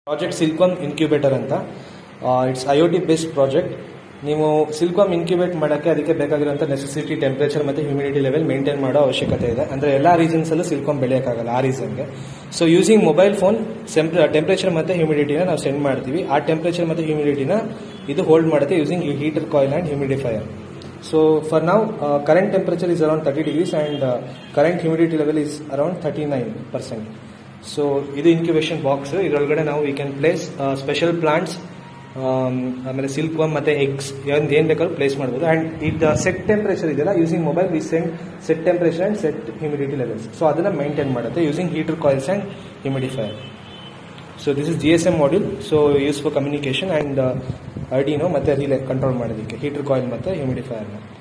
project silkworm incubator ಅಂತ it's I O T based project ನೀವು silkworm incubate ಮಾಡೋಕ್ಕೆ ಅದಕ್ಕೆ ಬೇಕಾಗಿರುವಂಥ ನೆಸೆಸಿಟಿ ಟೆಂಪರೇಚರ್ ಮತ್ತು ಹ್ಯೂಮಿಡಿಟಿ ಲೆವೆಲ್ ಮೇಂಟೈನ್ ಮಾಡೋ ಅವಶ್ಯಕತೆ ಇದೆ ಅಂದರೆ ಎಲ್ಲ ರೀಸನ್ಸಲ್ಲೂ ಸಿಲ್ಕಾಮ್ ಬೆಳೆಯೋಕ್ಕಾಗಲ್ಲ ಆ ರೀಸನ್ಗೆ so using mobile phone temperature ಮತ್ತು ಹ್ಯೂಮಿಡಿಟಿನ ನಾವು ಸೆಂಡ್ ಮಾಡ್ತೀವಿ ಆ ಟೆಂಪರೇಚರ್ ಮತ್ತು ಹ್ಯೂಮಿಡಿಟಿನ ಇದು ಹೋಲ್ಡ್ ಮಾಡುತ್ತೆ using heater coil and humidifier so for ನಾವು current temperature is around thirty degrees and current humidity level is around thirty nine percent so ಇದು ಇನ್ಕ್ಯುಬೇಷನ್ ಬಾಕ್ಸ್ ಇದರೊಳಗಡೆ ನಾವು we can place special plants ಆಮೇಲೆ silk worm ಮತ್ತೆ eggs ಏನು ಏನು ಬೇಕಾದ್ರೂ place ಮಾಡ್ಬೋದು ಆ್ಯಂಡ್ ಇದು ಸೆಟ್ ಟೆಂಪರೇಚರ್ ಇದೆಯಲ್ಲ using mobile we send set temperature and set humidity levels so ಅದನ್ನು ಮೈಂಟೈನ್ ಮಾಡುತ್ತೆ using heater coils and humidifier so this is G S M module so use for communication and Arduino ಮತ್ತು relay control ಮಾಡೋದಕ್ಕೆ heater coil ಮತ್ತು ಹ್ಯೂಮಿಡಿಫೈರ್ನ